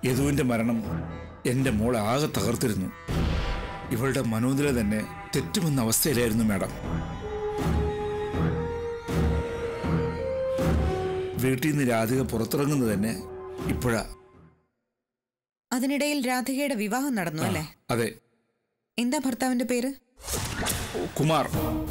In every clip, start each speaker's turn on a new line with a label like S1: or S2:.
S1: യദുവിന്റെ മരണം എൻ്റെ മോളെ ആകെ തകർത്തിരുന്നു ഇവളുടെ മനോനില തന്നെ തെറ്റുമെന്ന അവസ്ഥയിലായിരുന്നു മാഡം വീട്ടിൽ നിന്ന് രാധിക പുറത്തിറങ്ങുന്നത് തന്നെ ഇപ്പോഴാ
S2: അതിനിടയിൽ രാധികയുടെ വിവാഹം നടന്നു അല്ലേ
S1: അതെ
S2: എന്താ ഭർത്താവിന്റെ പേര്
S1: കുമാർ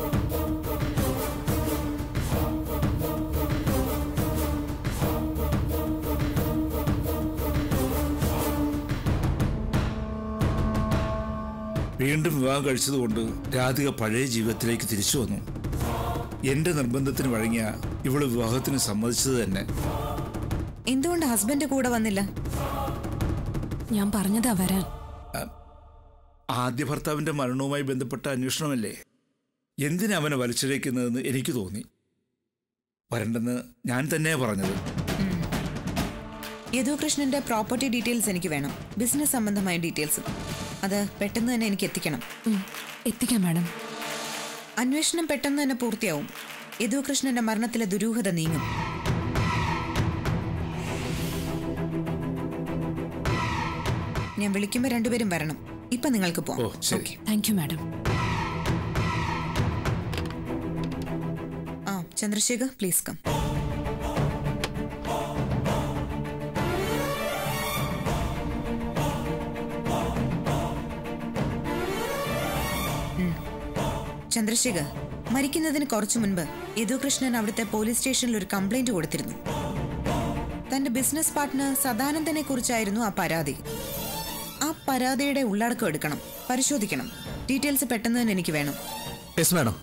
S1: വീണ്ടും വിവാഹം കഴിച്ചതുകൊണ്ട് രാധിക പഴയ ജീവിതത്തിലേക്ക് തിരിച്ചു വന്നു എന്റെ നിർബന്ധത്തിന് വഴങ്ങിയ ഇവള് വിവാഹത്തിന് സമ്മതിച്ചത് തന്നെ
S2: എന്തുകൊണ്ട് ഹസ്ബൻഡ് കൂടെ വന്നില്ല
S3: ഞാൻ പറഞ്ഞതാ വരാൻ
S1: ആദ്യ ഭർത്താവിന്റെ മരണവുമായി ബന്ധപ്പെട്ട അന്വേഷണമല്ലേ എന്തിനാ അവനെ വലിച്ചിഴയ്ക്കുന്നതെന്ന് എനിക്ക് തോന്നി വരണ്ടെന്ന് ഞാൻ തന്നെയാ പറഞ്ഞത്
S2: യദുകൃഷ്ണന്റെ പ്രോപ്പർട്ടി ഡീറ്റെയിൽസ് എനിക്ക് വേണം ബിസിനസ് സംബന്ധമായ ഡീറ്റെയിൽസും അത് പെട്ടെന്ന് തന്നെ എനിക്ക് എത്തിക്കണം
S3: ഉം, എത്തിക്കാം മാഡം
S2: അന്വേഷണം പെട്ടെന്ന് തന്നെ പൂർത്തിയാവും യദുകൃഷ്ണന്റെ മരണത്തിലെ ദുരൂഹത നീങ്ങും ഞാൻ വിളിക്കുമ്പോൾ രണ്ടുപേരും വരണം ഇപ്പൊ നിങ്ങൾക്ക്
S1: ഓ
S2: പോവാം
S1: ശരി
S3: താങ്ക് യു മാഡം
S2: ആ ചന്ദ്രശേഖർ പ്ലീസ് കം ഉം. ചന്ദ്രശേഖർ മരിക്കുന്നതിന് കുറച്ചു മുൻപ് യദുകൃഷ്ണൻ അവിടുത്തെ പോലീസ് സ്റ്റേഷനിൽ ഒരു കംപ്ലൈന്റ് കൊടുത്തിരുന്നു തന്റെ ബിസിനസ് പാർട്ട്ണർ സദാനന്ദനെ കുറിച്ചായിരുന്നു ആ പരാതി ആ പരാതിയുടെ ഉള്ളടക്കം എടുക്കണം പരിശോധിക്കണം ഡീറ്റെയിൽസ് പെട്ടെന്ന് തന്നെ എനിക്ക് വേണം
S4: യെസ് മാഡം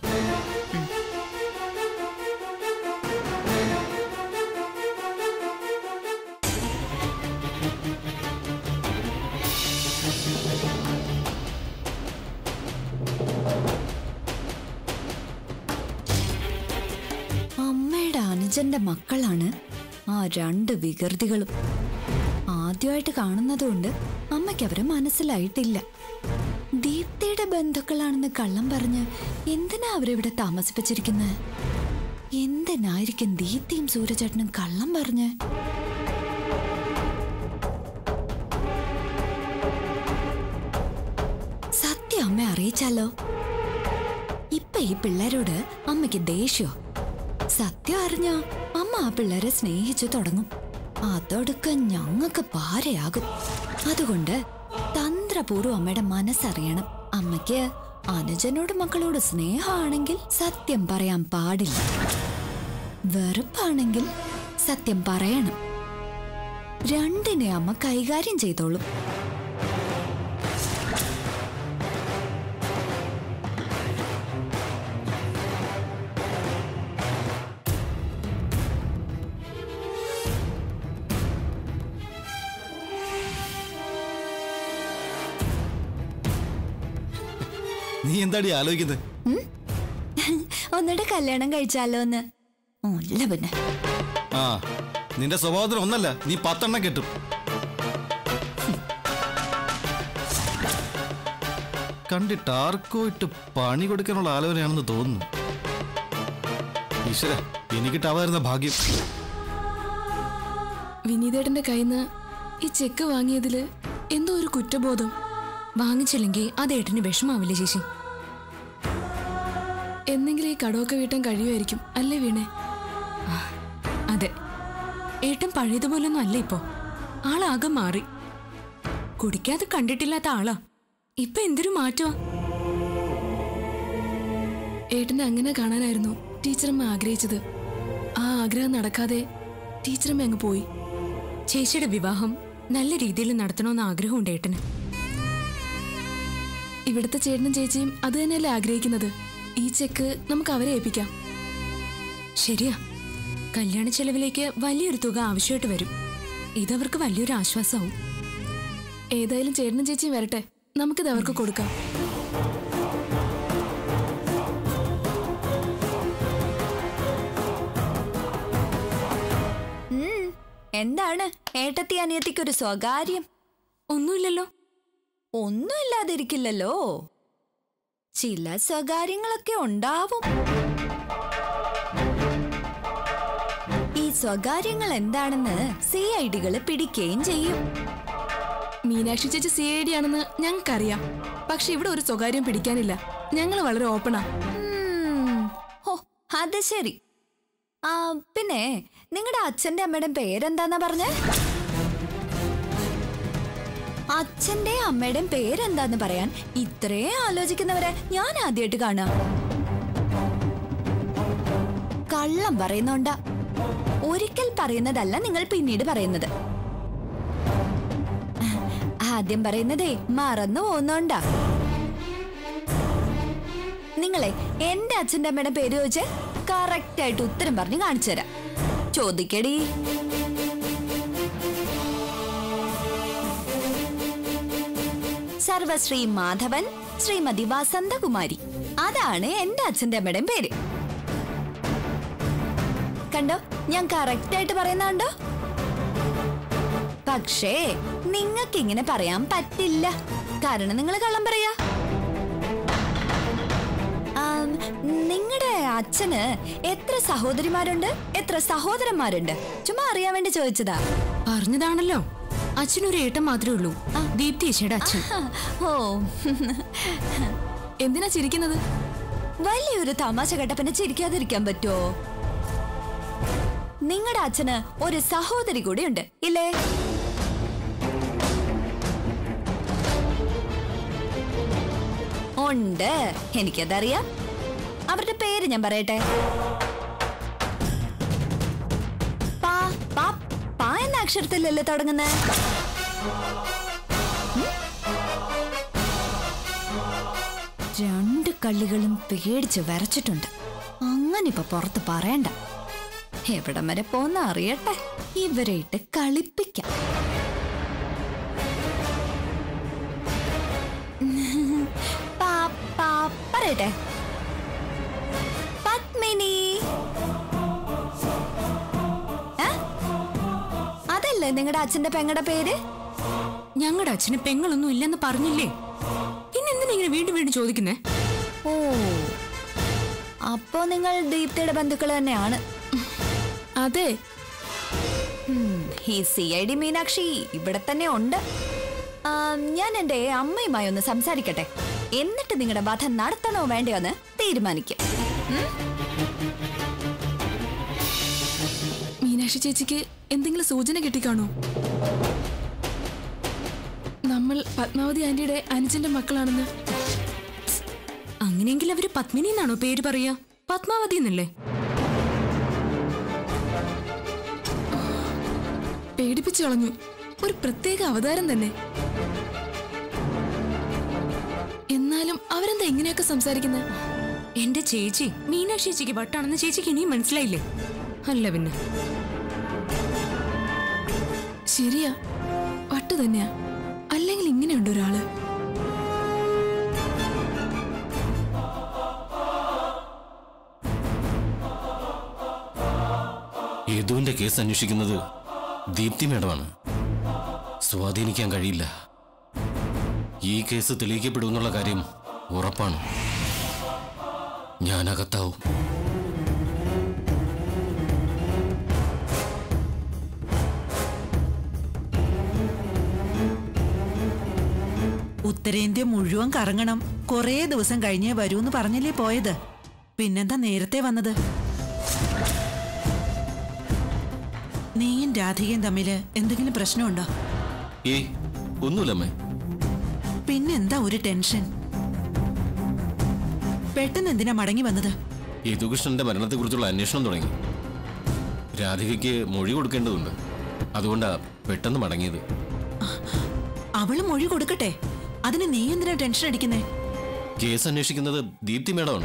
S5: അമ്മയുടെ അനുജന്റെ മക്കളാണ് ആ രണ്ട് വികൃതികളും ആദ്യമായിട്ട് കാണുന്നതുകൊണ്ട് അമ്മയ്ക്ക് അവരെ മനസ്സിലായിട്ടില്ല ദീപ്തിയുടെ ബന്ധുക്കളാണെന്ന് കള്ളം പറഞ്ഞ് എന്തിനാ അവരിവിടെ താമസിപ്പിച്ചിരിക്കുന്നത് എന്തിനായിരിക്കും ദീപ്തിയും സൂര്യചേട്ടനും കള്ളം പറഞ്ഞ് സത്യം അമ്മ അറിയിച്ചാലോ ഇപ്പൊ ഈ പിള്ളേരോട് അമ്മയ്ക്ക് ദേഷ്യോ സത്യം അറിഞ്ഞ അമ്മ ആ പിള്ളേരെ സ്നേഹിച്ചു തുടങ്ങും അതൊടുക്ക ഞങ്ങൾക്ക് പാരയാകും അതുകൊണ്ട് തന്ത്രപൂർവ്വം അമ്മയുടെ മനസ്സറിയണം അമ്മയ്ക്ക് അനുജനോട് മക്കളോട് സ്നേഹമാണെങ്കിൽ സത്യം പറയാൻ പാടില്ല വെറുപ്പാണെങ്കിൽ സത്യം പറയണം രണ്ടിനെ അമ്മ കൈകാര്യം ചെയ്തോളും
S4: നീ എന്താടി ആലോചിക്കുന്നത്
S5: ഒന്നുകൂടെ കല്യാണം കഴിച്ചാലോ എന്ന് അല്ല പിന്നെ
S4: ആ നിന്റെ സ്വഭാവത്തിന് ഒന്നല്ല നീ പത്തെണ്ണം കെട്ടും കണ്ടിട്ട് ആർക്കോ ഇട്ട് പണി കൊടുക്കാനുള്ള ആലോചനയാണെന്ന് തോന്നുന്നു ഈശ്വര എനിക്കിട്ടാവായിരുന്ന ഭാഗ്യം
S3: വിനീതേട്ടന്റെ കയ്യിന്ന് ഈ ചെക്ക് വാങ്ങിയതില് എന്തോ ഒരു കുറ്റബോധം വാങ്ങിച്ചില്ലെങ്കിൽ അത് ഏട്ടന് വിഷമാവില്ലേ ചേച്ചി എന്നെങ്കിലും ഈ കടമൊക്കെ വീട്ടാൻ കഴിയുമായിരിക്കും അല്ലേ വീണേ ആ, അതെ ഏട്ടൻ പഴയതുപോലൊന്നും അല്ല ഇപ്പോ ആളാകെ മാറി കുടിക്കാതെ കണ്ടിട്ടില്ലാത്ത ആളാ ഇപ്പൊ എന്തൊരു മാറ്റമാ ഏട്ടനെ അങ്ങനെ കാണാനായിരുന്നു ടീച്ചറമ്മ ആഗ്രഹിച്ചത് ആ ആഗ്രഹം നടക്കാതെ ടീച്ചറമ്മ അങ്ങ് പോയി ചേച്ചിയുടെ വിവാഹം നല്ല രീതിയിൽ നടത്തണമെന്ന് ആഗ്രഹമുണ്ട് ഏട്ടന് ഇവിടുത്തെ ചേട്ടനും ചേച്ചിയും അത് തന്നെയല്ലേ ആഗ്രഹിക്കുന്നത് ഈ ചെക്ക് നമുക്ക് അവരെ ഏൽപ്പിക്കാം ശരിയാ കല്യാണ ചെലവിലേക്ക് വലിയൊരു തുക ആവശ്യമായിട്ട് വരും ഇതവർക്ക് വലിയൊരു ആശ്വാസമാവും ഏതായാലും ചേട്ടനും ചേച്ചിയും വരട്ടെ നമുക്കിത് അവർക്ക് കൊടുക്കാം
S5: ഉം, എന്താണ് ഏട്ടത്തി അനിയത്തിക്കൊരു സ്വകാര്യം
S3: ഒന്നുമില്ലല്ലോ
S5: ഒന്നുമില്ലാതിരിക്കില്ലല്ലോ ചില സ്വകാര്യങ്ങളൊക്കെ ഉണ്ടാവും ഈ സ്വകാര്യങ്ങൾ എന്താണെന്ന് സി ഐ ഡികൾ പിടിക്കുകയും ചെയ്യും
S3: മീനാക്ഷി ചേച്ചി സി ഐ ഡി ആണെന്ന് ഞങ്ങൾക്കറിയാം പക്ഷെ ഇവിടെ ഒരു സ്വകാര്യം പിടിക്കാനില്ല ഞങ്ങൾ വളരെ ഓപ്പണാ
S5: ഉം. ഓ അത് ശരി ആ പിന്നെ നിങ്ങളുടെ അച്ഛന്റെ അമ്മയുടെ പേരെന്താന്നാ പറഞ്ഞേ അച്ഛന്റെയും അമ്മയുടെയും പേരെന്താന്ന് പറയാൻ ഇത്രയും ആലോചിക്കുന്നവരെ ഞാൻ ആദ്യമായിട്ട് കാണാം കള്ളം പറയുന്നോണ്ടാ ഒരിക്കൽ പറയുന്നതല്ല നിങ്ങൾ പിന്നീട് പറയുന്നത് ആദ്യം പറയുന്നതേ മറന്നു പോകുന്നോണ്ടാ നിങ്ങളെ എന്റെ അച്ഛന്റെ അമ്മയുടെ പേര് ചോദിച്ച് കറക്റ്റ് ആയിട്ട് ഉത്തരം പറഞ്ഞ് കാണിച്ചു തരാം ചോദിക്കടി സർവശ്രീ മാധവൻ ശ്രീമതി വസന്തകുമാരി അതാണ് എന്റെ അച്ഛന്റെ അമ്മയുടെയും പേര് കണ്ടോ ഞാൻ കറക്റ്റ് ആയിട്ട് പറയുന്ന കണ്ടോ പക്ഷേ നിങ്ങൾക്ക് ഇങ്ങനെ പറയാൻ പറ്റില്ല കാരണം നിങ്ങൾ കള്ളം പറയാ നിങ്ങളുടെ അച്ഛന് എത്ര സഹോദരിമാരുണ്ട് എത്ര സഹോദരന്മാരുണ്ട് ചുമ്മാ അറിയാൻ വേണ്ടി ചോദിച്ചതാ
S3: പറഞ്ഞതാണല്ലോ അച്ഛനൊരു ഏട്ടൻ മാത്രമേ ഉള്ളൂ ദീപ്തി ചേച്ചിയുടെ അച്ഛൻ
S5: ഓ
S3: എന്തിനാ ചിരിക്കുന്നത്
S5: വലിയൊരു തമാശ കേട്ടപ്പനെ ചിരിക്കാതിരിക്കാൻ പറ്റുമോ നിങ്ങളുടെ അച്ഛന് ഒരു സഹോദരി കൂടിയുണ്ട് ഇല്ലേ ഉണ്ട് എനിക്കതറിയാം അവരുടെ പേര് ഞാൻ പറയട്ടെ പാ പാ പാ എന്ന അക്ഷരത്തിലല്ലേ തുടങ്ങുന്നത് രണ്ട് കള്ളികളും പേടിച്ച് വരച്ചിട്ടുണ്ട് അങ്ങനെ ഇപ്പൊ പുറത്ത് പറയണ്ട എവിടം വരെ പോന്ന അറിയട്ടെ ഇവരെ ഇട്ട് കളിപ്പിക്കാം പാ- പാ- പറയട്ടെ പത്മിനി ഏ? അതല്ലേ നിങ്ങളുടെ അച്ഛന്റെ പെങ്ങടെ പേര്
S3: ഞങ്ങളുടെ അച്ഛന് പെങ്ങളൊന്നും ഇല്ലെന്ന് പറഞ്ഞില്ലേ പിന്നെ എന്തിനാ ഇങ്ങനെ വീണ്ടും വീണ്ടും ചോദിക്കുന്നേ
S5: ഓ അപ്പോ നിങ്ങൾ ദീപ്തിയുടെ ബന്ധുക്കൾ തന്നെയാണ്
S3: അതെ
S5: ഉം, ഈ സി ഐ ഡി മീനാക്ഷി ഇവിടെ തന്നെ ഉണ്ട് ആ, ഞാൻ എന്റെ അമ്മയുമായി ഒന്ന് സംസാരിക്കട്ടെ എന്നിട്ട് നിങ്ങളുടെ വധ നടത്തണോ വേണ്ടയോ എന്ന് തീരുമാനിക്കും ഉം?
S3: മീനാക്ഷി ചേച്ചിക്ക് എന്തെങ്കിലും സൂചന കിട്ടിക്കാണോ നമ്മൾ പത്മാവതി ആന്റിയുടെ അനുജന്റെ മക്കളാണെന്ന് അങ്ങനെയെങ്കിൽ അവര് പത്മിനി എന്നാണോ പേര് പറയാ പത്മാവതി എന്നല്ലേ പേടിപ്പിച്ചു കളഞ്ഞു ഒരു പ്രത്യേക അവതാരം തന്നെ എന്നാലും അവരെന്താ ഇങ്ങനെയൊക്കെ സംസാരിക്കുന്നത് എന്റെ ചേച്ചി മീനാക്ഷി ചേച്ചിക്ക് വട്ടാണെന്ന് ചേച്ചിക്ക് ഇനിയും മനസ്സിലായില്ലേ അല്ല പിന്നെ ശരിയാ വട്ട് തന്നെയാ അല്ലെങ്കിൽ ഇങ്ങനെയുണ്ട് ഒരാള്
S6: യദുവിന്റെ കേസ് അന്വേഷിക്കുന്നത് ദീപ്തി മേഡമാണ് സ്വാധീനിക്കാൻ കഴിയില്ല ഈ കേസ് തെളിയിക്കപ്പെടുമെന്നുള്ള കാര്യം ഉറപ്പാണ് ഞാൻ അകത്താവും
S7: ഉത്തരേന്ത്യ മുഴുവൻ കറങ്ങണം കുറേ ദിവസം കഴിഞ്ഞേ വരൂന്ന് പറഞ്ഞല്ലേ പോയത് പിന്നെന്താ നേരത്തെ വന്നത് നീയും രാധികയും തമ്മില് എന്തെങ്കിലും പ്രശ്നമുണ്ടോ
S6: ഏയ് ഒന്നുമില്ലമ്മേ
S7: പിന്നെന്താ ഒരു ടെൻഷൻ പെട്ടെന്ന് എന്തിനാ മടങ്ങി വന്നത്
S6: യദുകൃഷ്ണന്റെ മരണത്തെക്കുറിച്ചുള്ള അന്വേഷണം തുടങ്ങി രാധികയ്ക്ക് മൊഴി കൊടുക്കേണ്ടതുണ്ട് അതുകൊണ്ടാ പെട്ടെന്ന് മടങ്ങിയത്
S7: അവള് മൊഴി കൊടുക്കട്ടെ അതിന് നീ എന്തിനാ ടെൻഷൻ അടിക്കുന്നേ
S6: കേസ് അന്വേഷിക്കുന്നത് ദീപ്തി മേഡമാണ്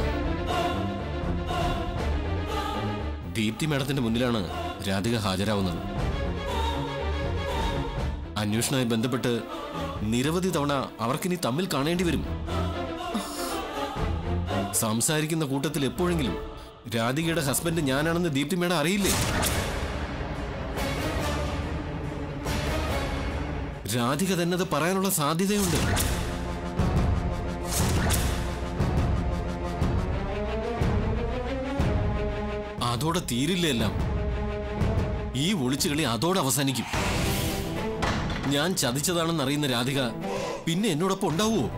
S6: ദീപ്തി മേഡത്തിന്റെ മുന്നിലാണ് രാധിക ഹാജരാവുന്നത് അന്വേഷണവുമായി ബന്ധപ്പെട്ട് നിരവധി തവണ അവർക്കിനി തമ്മിൽ കാണേണ്ടി വരും സംസാരിക്കുന്ന കൂട്ടത്തിൽ എപ്പോഴെങ്കിലും രാധികയുടെ ഹസ്ബൻഡ് ഞാനാണെന്ന് ദീപ്തി മേഡം അറിയില്ലേ രാധിക തന്നെ അത് പറയാനുള്ള സാധ്യതയുണ്ട് അതോടെ തീരില്ല എല്ലാം ഈ ഒളിച്ചുകളി അതോടെ അവസാനിക്കും ഞാൻ ചതിച്ചതാണെന്ന് അറിയുന്ന രാധിക പിന്നെ എന്നോടൊപ്പം ഉണ്ടാവുമോ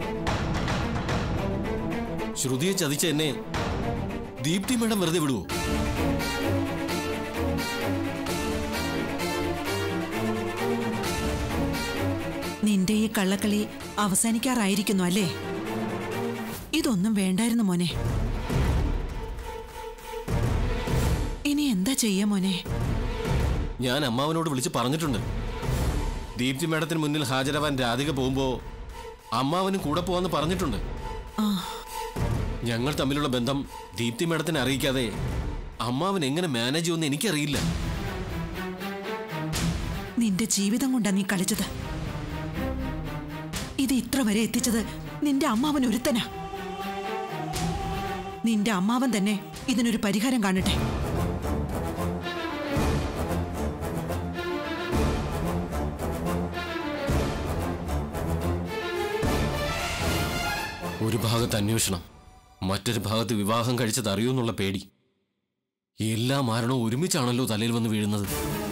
S6: ശ്രുതിയെ ചതിച്ച എന്നെ ദീപ്തി മേഡം വെറുതെ വിടുവോ
S7: നിന്റെ ഈ കള്ളക്കളി അവസാനിക്കാറായിരിക്കുന്നു അല്ലേ ഇതൊന്നും വേണ്ടായിരുന്നു മോനെ ഇനി എന്താ ചെയ്യാ മോനെ
S6: ഞാൻ അമ്മാവനോട് വിളിച്ച് പറഞ്ഞിട്ടുണ്ട് ദീപ്തി മേഡത്തിന് മുന്നിൽ ഹാജരാവാൻ രാധിക പോകുമ്പോ അമ്മാവനും കൂടെ പോവാന്ന് പറഞ്ഞിട്ടുണ്ട്
S7: ആ
S6: ഞങ്ങൾ തമ്മിലുള്ള ബന്ധം ദീപ്തി മേഡത്തിനെ അറിയിക്കാതെ അമ്മാവൻ എങ്ങനെ മാനേജ് ചെയ്യുമെന്ന് എനിക്കറിയില്ല
S7: നിന്റെ ജീവിതം കൊണ്ടാ നീ കളിച്ചത് ഇത് ഇത്ര വരെ എത്തിച്ചത് നിന്റെ അമ്മാവൻ ഒരുത്തനാ നിന്റെ അമ്മാവൻ തന്നെ ഇതിനൊരു പരിഹാരം കാണട്ടെ
S6: ഒരു ഭാഗത്ത് അന്വേഷണം മറ്റൊരു ഭാഗത്ത് വിവാഹം കഴിച്ചത് അറിയൂന്നുള്ള പേടി എല്ലാ മാരണവും ഒരുമിച്ചാണല്ലോ തലയിൽ വന്ന് വീഴുന്നത്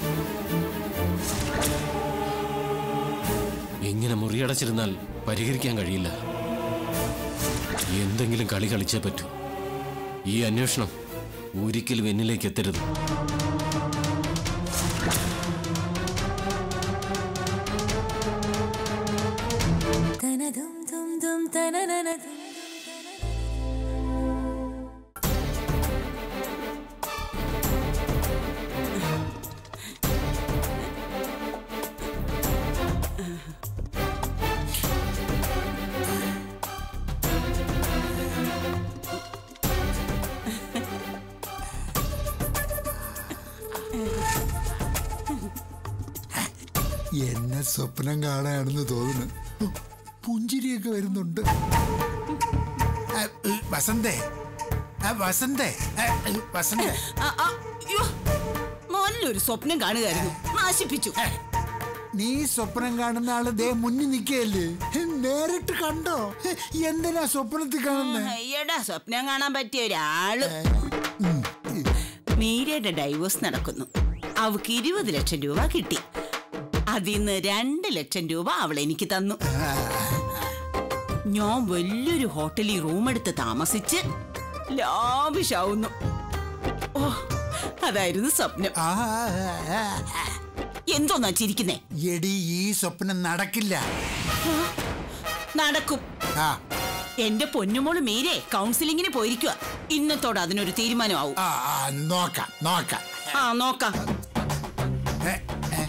S6: ഇങ്ങനെ മുറിയടച്ചിരുന്നാൽ പരിഹരിക്കാൻ കഴിയില്ല എന്തെങ്കിലും കളി കളിച്ചേ പറ്റൂ ഈ അന്വേഷണം ഒരിക്കലും എന്നിലേക്ക് എത്തരുത്
S8: എന്നെ സ്വപ്നം കാണാണെന്ന് തോന്നുന്നു പുഞ്ചിരിയൊക്കെ വരുന്നുണ്ട് ആ, ഉ, വസന്തേ ആ, വസന്തേ ആ, ഉ, വസന്തേ
S9: ആ, ആ, അയ്യോ. നല്ലൊരു സ്വപ്നം കാണുകയായിരുന്നു നാശിപ്പിച്ചു
S8: നീ സ്വപ്നം കാണുന്ന ആള് ദേ മുന്നിൽ നിൽക്കുകയല്ലേ നേരിട്ട് കണ്ടോ എന്തിനാ സ്വപ്നത്തിൽ കാണുന്നേ
S9: അയ്യടാ സ്വപ്നം കാണാൻ പറ്റിയ ഒരാള് മീരയുടെ ഡൈവോഴ്സ് നടക്കുന്നു അവക്ക് ഇരുപത് ലക്ഷം രൂപ കിട്ടി അതിന്ന് രണ്ട് ലക്ഷം രൂപ അവൾ എനിക്ക് തന്നു ഞാൻ വലിയൊരു ഹോട്ടലിൽ റൂം എടുത്ത് താമസിച്ച് ലാവിഷാവുന്നു ഓ അതായിരുന്നു സ്വപ്നം
S8: ആ, ആ,
S9: എന്തോന്നാ ചിരിക്കുന്നേ
S8: എടി ഈ സ്വപ്നം നടക്കില്ല
S9: നടക്കും
S8: ആ
S9: എന്റെ പൊന്നുമോള് മീരെ കൗൺസിലിങ്ങിന് പോയിരിക്കുക ഇന്നത്തോടെ അതിനൊരു തീരുമാനമാവും
S8: ആ ആ, നോക്കാം നോക്കാം
S9: ആ നോക്കാം
S8: ഏ, ഏ,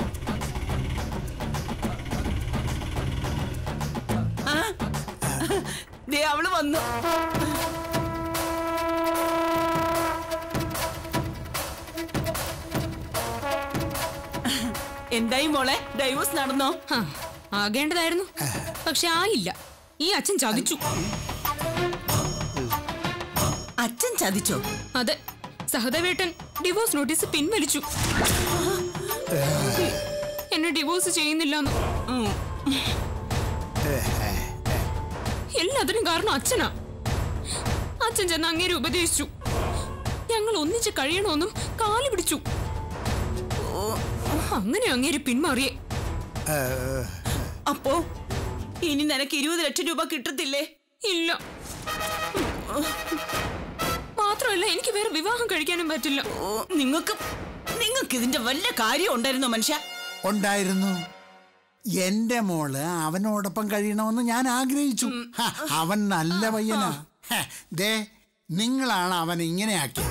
S9: ആ? ദേ അവള് വന്നു എന്തായി മോളെ ഡൈവോഴ്സ് നടന്നോ
S3: ഹാ, ആകേണ്ടതായിരുന്നു പക്ഷെ ആയില്ല ഈ അച്ഛൻ ചതിച്ചു
S9: അച്ഛൻ ചതിച്ചോ
S3: അതെ സഹദേവേട്ടൻ ഡിവോഴ്സ് നോട്ടീസ് പിൻവലിച്ചു എന്നെ ഡിവോഴ്സ് ചെയ്യുന്നില്ലെന്ന്
S9: ഉം.
S3: എല്ലാത്തിനും കാരണം അച്ഛനാ അച്ഛൻ ചെന്ന് അങ്ങേരെ ഉപദേശിച്ചു ഞങ്ങൾ ഒന്നിച്ച് കഴിയണമെന്നും കാല് പിടിച്ചു അങ്ങനെ അങ്ങേര് പിന്മാറിയേ
S9: അപ്പോ ഇനി നിനക്ക് ഇരുപത് ലക്ഷം രൂപ കിട്ടത്തില്ലേ
S3: ഇല്ല മാത്രമല്ല എനിക്ക് വേറെ വിവാഹം കഴിക്കാനും പറ്റില്ല
S9: ഓ, നിങ്ങക്ക് നിങ്ങക്ക് ഇതിന്റെ വല്ല കാര്യം ഉണ്ടായിരുന്നോ മനുഷ്യ
S8: ഉണ്ടായിരുന്നു എന്റെ മോള് അവനോടൊപ്പം കഴിയണമെന്ന് ഞാൻ ആഗ്രഹിച്ചു ഹ, അവൻ നല്ല പയ്യനാ ഹ, ദേ നിങ്ങളാണ് അവൻ ഇങ്ങനെ ആക്കിയത്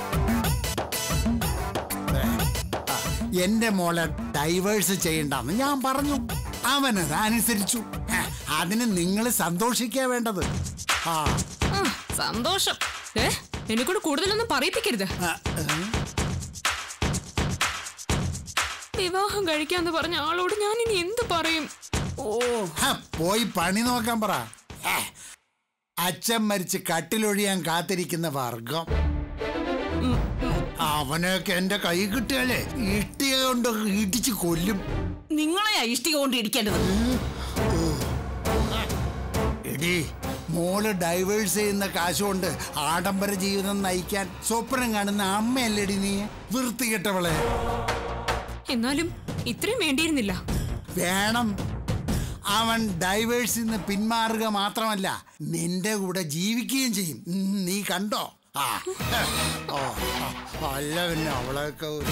S8: ദേ, ആ, എന്റെ മോളെ ഡൈവേഴ്സ് ചെയ്യണ്ടെന്ന് ഞാൻ പറഞ്ഞു അവനത് അനുസരിച്ചു ഹ, അതിന് നിങ്ങൾ സന്തോഷിക്കാ വേണ്ടത് ആ
S3: ആ, സന്തോഷം ഏ എന്നെ കൂടെ കൂടുതലൊന്നും പറയിപ്പിക്കരുത്
S8: ആ, ഏ,
S3: വിവാഹം കഴിക്കാന്ന് പറഞ്ഞ ആളോട് ഞാൻ ഇനി എന്ത് പറയും
S9: ഓ
S8: ഹ, പോയി പണി നോക്കാൻ പറ ഹ, അച്ഛൻ മരിച്ച് കട്ടിലൊഴിയാൻ കാത്തിരിക്കുന്ന വർഗം അവനൊക്കെ എന്റെ കൈ കിട്ടിയാലേ ഇട്ടിയ കൊണ്ട് ഇടിച്ച് കൊല്ലും
S9: നിങ്ങളെയാ ഇഷ്ടിക കൊണ്ട് ഇടിക്കേണ്ടത്
S8: എടി മോള് ഡൈവേഴ്സ് ചെയ്യുന്ന കാശുകൊണ്ട് ആഡംബര ജീവിതം നയിക്കാൻ സ്വപ്നം കാണുന്ന അമ്മയല്ലേടി നീ വൃത്തികെട്ടവളെ
S3: എന്നാലും ഇത്രയും വേണ്ടിയിരുന്നില്ല
S8: വേണം അവൻ ഡൈവേഴ്സിൽ നിന്ന് പിന്മാറുക മാത്രമല്ല നിന്റെ കൂടെ ജീവിക്കുകയും ചെയ്യും ഉം, നീ കണ്ടോ ആ ഓ, ആ, അല്ല പിന്നെ അവളൊക്കെ ഒരു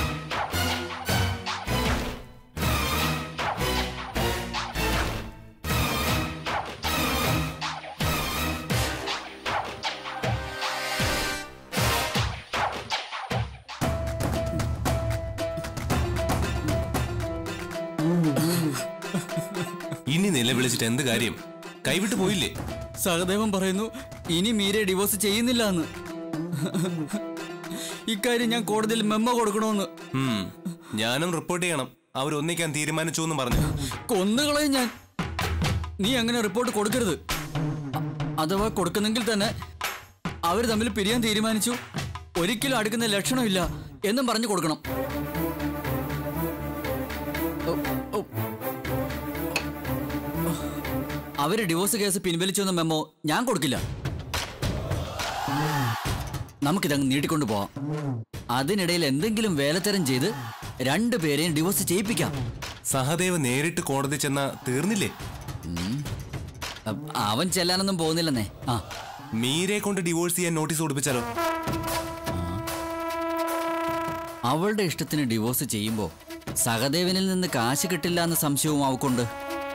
S6: ഇനി നിലവിളിച്ചിട്ട് എന്ത് കാര്യം കൈവിട്ട് പോയില്ലേ
S10: സഹദേവൻ പറയുന്നു ഇനി മീരെ ഡിവോഴ്സ് ചെയ്യുന്നില്ല എന്ന് ഇക്കാര്യം ഞാൻ കോടതിയിൽ മെമ്മോ കൊടുക്കണമെന്ന്
S6: ഉം, ഞാനും റിപ്പോർട്ട് ചെയ്യണം അവർ ഒന്നിക്കാൻ തീരുമാനിച്ചു എന്ന് പറഞ്ഞു
S10: കൊന്നുകളയും ഞാൻ നീ അങ്ങനെ റിപ്പോർട്ട് കൊടുക്കരുത് അ- അഥവാ കൊടുക്കുന്നെങ്കിൽ തന്നെ അവർ തമ്മിൽ പിരിയാൻ തീരുമാനിച്ചു ഒരിക്കലും അടുക്കുന്ന ലക്ഷണമില്ല എന്നും പറഞ്ഞു കൊടുക്കണം ഓ, ഓ. അവര് ഡിവോഴ്സ് കേസ് പിൻവലിച്ചു എന്ന മെമ്മോ ഞാൻ കൊടുക്കില്ല നമുക്കിതങ്ങ് നീട്ടിക്കൊണ്ടു പോവാം അതിനിടയിൽ എന്തെങ്കിലും വേലത്തരം ചെയ്ത് രണ്ടുപേരെയും ഡിവോഴ്സ് ചെയ്യിപ്പിക്കാം
S6: സഹദേവ് നേരിട്ട് കോടതി ചെന്ന തീർന്നില്ലേ
S10: അ- അവൻ ചെല്ലാനൊന്നും പോകുന്നില്ലെന്നേ ആ
S6: മീരെ കൊണ്ട് ഡിവോഴ്സ് ചെയ്യാൻ നോട്ടീസ് കൊടുപ്പിച്ചാലോ
S10: അവളുടെ ഇഷ്ടത്തിന് ഡിവോഴ്സ് ചെയ്യുമ്പോൾ സഹദേവനിൽ നിന്ന് കാശ് കിട്ടില്ല എന്ന സംശയവും അവക്കുണ്ട്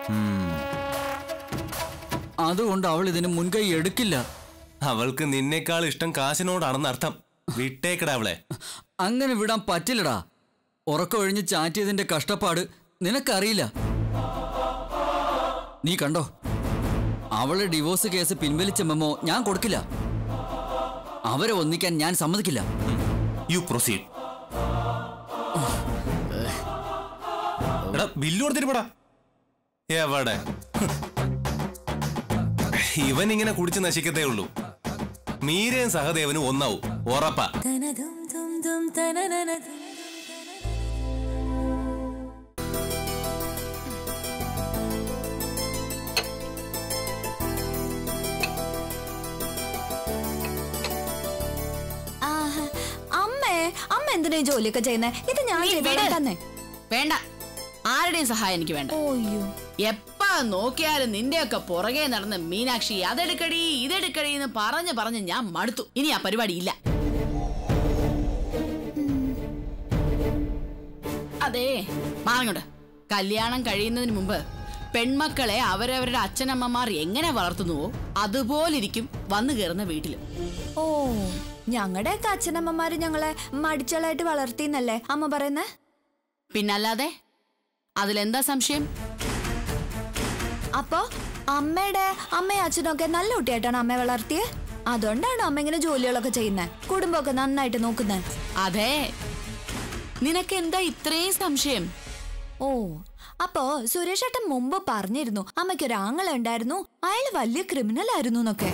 S10: അതുകൊണ്ട് അവൾ ഇതിന് മുൻകൈ എടുക്കില്ല
S6: അവൾക്ക് നിന്നേക്കാൾ ഇഷ്ടം കാശിനോടാണെന്ന് അർത്ഥം വിട്ടേക്കടാ അവളെ
S10: അങ്ങനെ വിടാൻ പറ്റില്ലടാ ഉറക്കമൊഴിഞ്ഞ് ചാറ്റിയതിന്റെ കഷ്ടപ്പാട് നിനക്കറിയില്ല നീ കണ്ടോ അവളെ ഡിവോഴ്സ് കേസ് പിൻവലിച്ച മെമ്മോ ഞാൻ കൊടുക്കില്ല അവരെ ഒന്നിക്കാൻ ഞാൻ സമ്മതിക്കില്ല
S6: യു പ്രൊസീഡ് എടാ ബില്ല് കൊടുത്തിട്ട് പോടാ എവിടെ ഇവൻ ഇങ്ങനെ കുടിച്ച് നശിക്കത്തേ ഉള്ളൂ മീരയും സഹദേവനും ഒന്നാവും ഉറപ്പാ
S5: ആഹ്. അമ്മേ അമ്മ എന്തിനാ ഈ ജോലിയൊക്കെ ചെയ്യുന്നേ ഇത് ഞാൻ
S11: നീ
S5: ചെയ്തോളാം
S11: വിട്.
S5: തന്നെ
S11: വേണ്ട ആരുടെയും സഹായം എനിക്ക് വേണ്ട
S5: ഓയ്യോ
S11: എപ്പാ നോക്കിയാലും നിന്റെയൊക്കെ പുറകെ നടന്ന് മീനാക്ഷി അതെടുക്കടി ഇതെടുക്കടി എന്ന് പറഞ്ഞ് പറഞ്ഞ് ഞാൻ മടുത്തു ഇനി ആ പരിപാടി ഇല്ല അതെ മാറങ്ങോട്ട് കല്യാണം കഴിയുന്നതിന് മുമ്പ് പെൺമക്കളെ അവരവരുടെ അച്ഛനമ്മമാർ എങ്ങനെ വളർത്തുന്നുവോ അതുപോലിരിക്കും വന്നു കയറുന്ന വീട്ടിലും
S5: ഓ ഞങ്ങളുടെയൊക്കെ അച്ഛനമ്മമാര് ഞങ്ങളെ മടിച്ചളായിട്ട് വളർത്തിന്നല്ലേ അമ്മ പറയുന്നേ
S11: പിന്നല്ലാതെ അതിലെന്താ സംശയം
S5: അപ്പോ അമ്മയുടെ അമ്മയും അച്ഛനും ഒക്കെ നല്ല കുട്ടിയായിട്ടാണ് അമ്മയെ വളർത്തിയത് അതുകൊണ്ടാണ് അമ്മ ഇങ്ങനെ ജോലികളൊക്കെ ചെയ്യുന്നത് കുടുംബമൊക്കെ നന്നായിട്ട് നോക്കുന്നത്
S11: അതെ നിനക്ക് എന്താ ഇത്രയും സംശയം
S5: ഓ അപ്പോ സുരേഷ് ഏട്ടൻ മുമ്പ് പറഞ്ഞിരുന്നു അമ്മയ്ക്ക് ഒരു ആങ്ങള ഉണ്ടായിരുന്നു അയാൾ വലിയ ക്രിമിനൽ ആയിരുന്നു എന്നൊക്കെ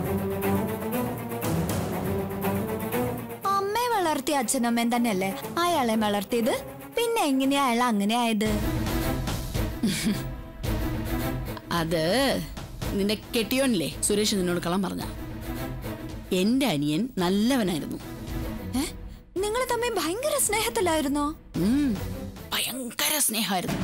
S5: അമ്മയെ വളർത്തിയ അച്ഛനമ്മയും തന്നെയല്ലേ അയാളെ വളർത്തിയത് പിന്നെ എങ്ങനെയാ അയാൾ അങ്ങനെ ആയത്
S11: അത് നിന്റെ കെട്ടിയോനില്ലേ സുരേഷ് നിന്നോട് കള്ളം പറഞ്ഞ എന്റെ അനിയൻ നല്ലവനായിരുന്നു
S5: നിങ്ങൾ തമ്മിൽ ഭയങ്കര സ്നേഹത്തിലായിരുന്നോ
S11: ഉം, ഭയങ്കര സ്നേഹമായിരുന്നു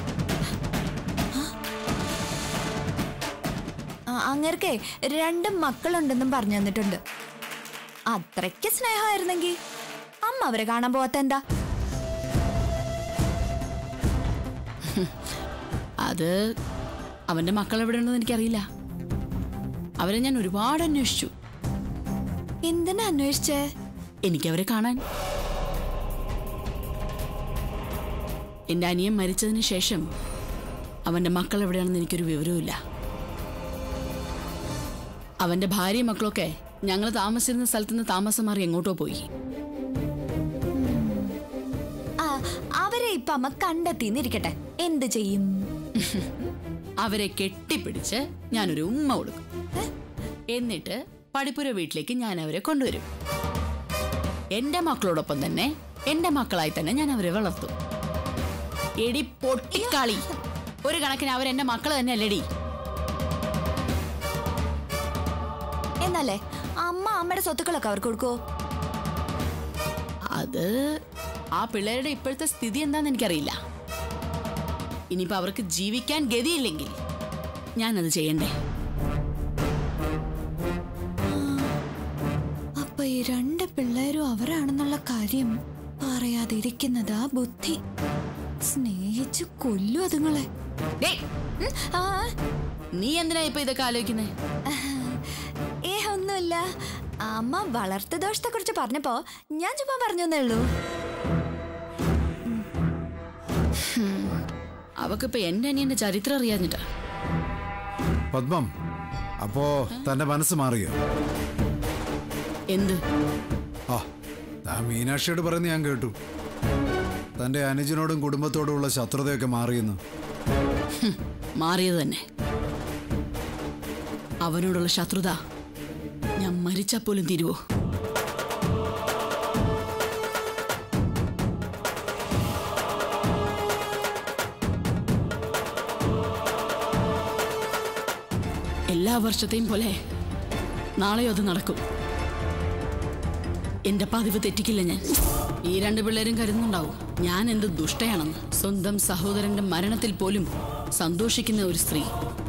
S5: അങ്ങർക്കേ രണ്ട് മക്കളുണ്ടെന്നും പറഞ്ഞു തന്നിട്ടുണ്ട് അത്രയ്ക്ക് സ്നേഹമായിരുന്നെങ്കിൽ അമ്മ അവരെ കാണാൻ പോവാത്ത എന്താ
S11: അത് അവന്റെ മക്കൾ എവിടെ ഉണ്ടെന്ന് എനിക്കറിയില്ല അവരെ ഞാൻ ഒരുപാട് അന്വേഷിച്ചു
S5: എന്തിനാ അന്വേഷിച്ചേ
S11: എനിക്കവരെ കാണാൻ എന്റെ അനിയൻ മരിച്ചതിന് ശേഷം അവന്റെ മക്കൾ എവിടെയാണെന്ന് എനിക്കൊരു വിവരവുമില്ല അവന്റെ ഭാര്യയും മക്കളൊക്കെ ഞങ്ങൾ താമസിച്ചിരുന്ന സ്ഥലത്ത് നിന്ന് താമസം മാറി എങ്ങോട്ടോ പോയി
S5: ആ അവരെ ഇപ്പൊ അമ്മ കണ്ടെത്തിന്നിരിക്കട്ടെ എന്ത് ചെയ്യും
S11: അവരെ കെട്ടിപ്പിടിച്ച് ഞാനൊരു ഉമ്മ കൊടുക്കും എന്നിട്ട് പടിപ്പുര വീട്ടിലേക്ക് ഞാൻ അവരെ കൊണ്ടുവരും എന്റെ മക്കളോടൊപ്പം തന്നെ എന്റെ മക്കളായി തന്നെ ഞാൻ അവരെ വളർത്തും എടി പൊട്ടിക്കാളി ഒരു കണക്കിന് അവരെന്റെ മക്കൾ തന്നെ അല്ലേടി
S5: എന്നല്ലേ അമ്മ അമ്മയുടെ സ്വത്തുക്കളൊക്കെ അവർക്ക് കൊടുക്കോ
S11: അത് ആ പിള്ളേരുടെ ഇപ്പോഴത്തെ സ്ഥിതി എന്താന്ന് എനിക്കറിയില്ല ഇനിയിപ്പോ അവർക്ക് ജീവിക്കാൻ ഗതിയില്ലെങ്കിൽ ഞാനത് ചെയ്യണ്ടേ
S3: അപ്പൊ ഈ രണ്ട് പിള്ളേരും അവരാണെന്നുള്ള കാര്യം പറയാതിരിക്കുന്നതാ ബുദ്ധി സ്നേഹിച്ചു കൊല്ലു അതുങ്ങളെ
S11: ഡേയ്, ഉം, ആ, നീ എന്തിനാ ഇപ്പൊ ഇതൊക്കെ ആലോചിക്കുന്നേ
S5: ഏ ഒന്നുമില്ല അമ്മ വളർത്തു ദോഷത്തെ കുറിച്ച് പറഞ്ഞപ്പോ ഞാൻ ചുമ്മാ പറഞ്ഞേ ഉള്ളൂ
S11: അവക്കിപ്പോ എന്റെ അനിയന്റെ ചരിത്രം അറിയാഞ്ഞിട്ടാ
S12: പത്മം അപ്പോ തന്റെ മനസ്സ് മാറിയോ
S11: എന്ത്
S12: ആ താൻ മീനാക്ഷിയോട് പറയുന്നത് ഞാൻ കേട്ടു തന്റെ അനുജനോടും കുടുംബത്തോടുമുള്ള ശത്രുതയൊക്കെ മാറിയെന്ന്
S11: മാറിയത് തന്നെ അവനോടുള്ള ശത്രുത ഞാൻ മരിച്ചാ പോലും തീരുവോ എല്ലാ വർഷത്തെയും പോലെ നാളെയോ അത് നടക്കും എന്റെ പതിവ് തെറ്റിക്കില്ല ഞാൻ ഈ രണ്ട് പിള്ളേരും കരുതുന്നുണ്ടാവും ഞാൻ എന്ത് ദുഷ്ടയാണെന്ന് സ്വന്തം സഹോദരന്റെ മരണത്തിൽ പോലും സന്തോഷിക്കുന്ന ഒരു സ്ത്രീ